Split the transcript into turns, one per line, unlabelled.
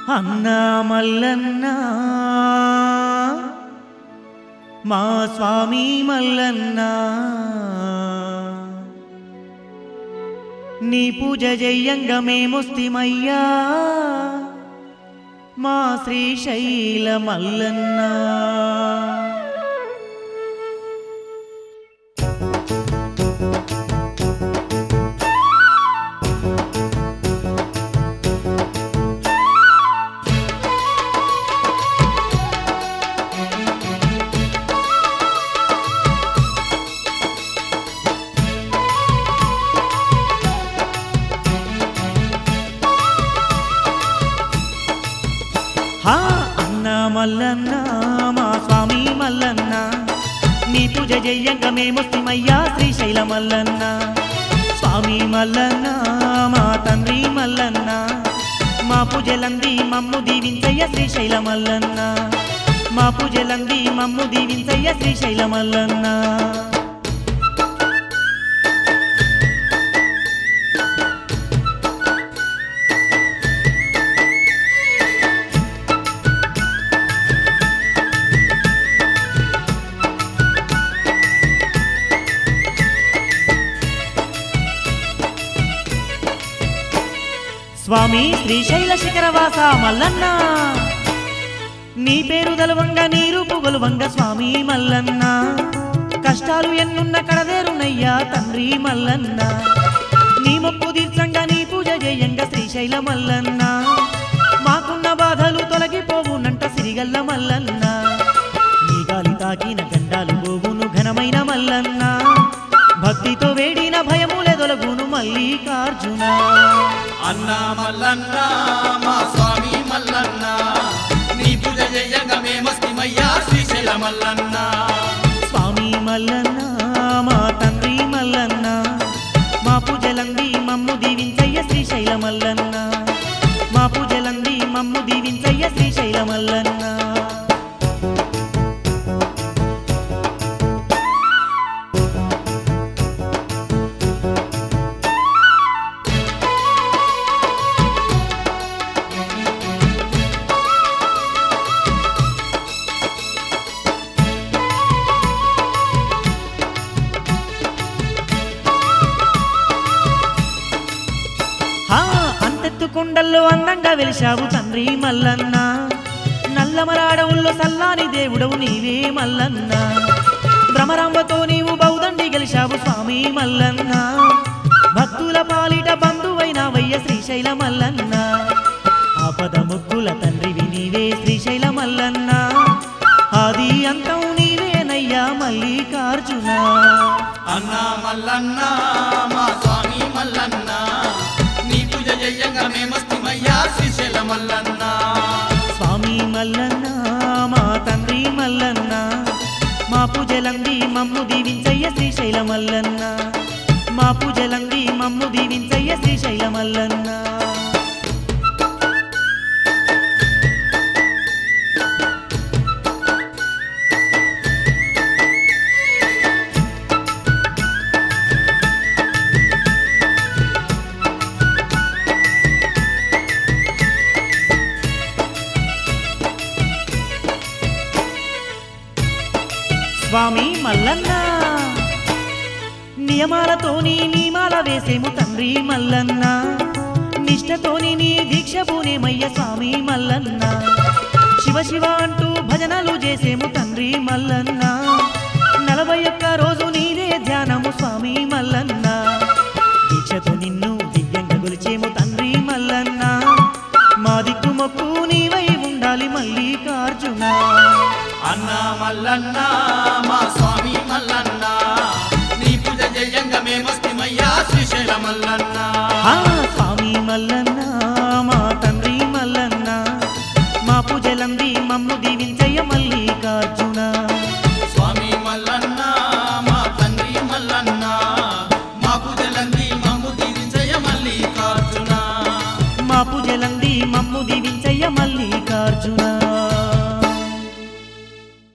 అన్నా మల్లన్న మా స్వామి మల్లన్న నీ పూజ చెయ్యంగా మేమొస్తిమయ్యా మా శ్రీశైల మల్లన్న హా అన్న మల్లన్న మా స్వామి మల్లన్న నీ పూజ చెయ్యంగా మేమొస్తిమయ్యా శ్రీశైల మల్లన్న స్వామి మల్లన్న మా తండ్రి మల్లన్న మా పూజలంది మమ్ము దీవించయ్య శ్రీశైల మల్లన్న మా పూజలంది మమ్ము దీవించయ్య శ్రీశైల మల్లన్న స్వామి శ్రీశైల శిఖరవాస మల్లన్న నీ పేరు దలవంగ నీ రూపు గొలువంగ స్వామి మల్లన్న కష్టాలు ఎన్నున్న కడదేరునయ్యా తండ్రి మల్లన్న నీ మొక్కు తీర్చంగా నీ పూజ చేయంగ శ్రీశైల మల్లన్న మాకున్న బాధలు తొలగిపోవునంట సిరిగల్ల మల్లన్న నీ గాలి తాకిన గండాలు గోవును ఘనమైన మల్లన్న భక్తితో వేడిన భయములే తొలగును మల్లికార్జున
అన్న మల్లన్న మా స్వామి మల్లన్న నీ పూజ చెయ్యంగా మేమస్తిమయ్యా శ్రీశైల మల్లన్న
స్వామి మల్లన్న మా తండ్రి మల్లన్న మా పూజలంది మమ్ము దీవించయ్య శ్రీశైల మల్లన్న మా పూజలంది మమ్ము దీవించయ్య శ్రీశైల మల్లన్న హా అంతెత్తు కొండల్లో అందంగా వెలిశావు తండ్రి మల్లన్న నల్లమరాడవుల్లో సల్లాని దేవుడవు నీవే మల్లన్న భ్రమరాంబతో నీవు బౌదండి గెలిశావు స్వామి మల్లన్న భక్తుల పాలిట బంధువైన వయ్య శ్రీశైల మల్లన్న ఆపద ముక్కుల తండ్రివి నీవే శ్రీశైల మల్లన్న ఆది అంతం నీవేనయ్యా మల్లికార్జున
అన్న మల్లన్న మా స్వామి మల్లన్న నీ పూజ చెయ్యంగా మేమస్తిమయ్యా శ్రీశైల మల్లన్న
స్వామి మల్లన్న మా తండ్రి మల్లన్న మా పూజలంది మమ్ము దీవించయ్య శ్రీశైల మల్లన్న మా పూజలంది మమ్ము దీవించయ్య శ్రీశైల మల్లన్న స్వామి మల్లన్న నియమాలతోని నియమాల వేసేము తండ్రి మల్లన్న నిష్టతోని నీ దీక్ష పూనేమయ్య స్వామి మల్లన్న శివ శివ అంటూ భజనలు చేసేము తండ్రి మల్లన్న నలభై ఒక్క రోజు నీ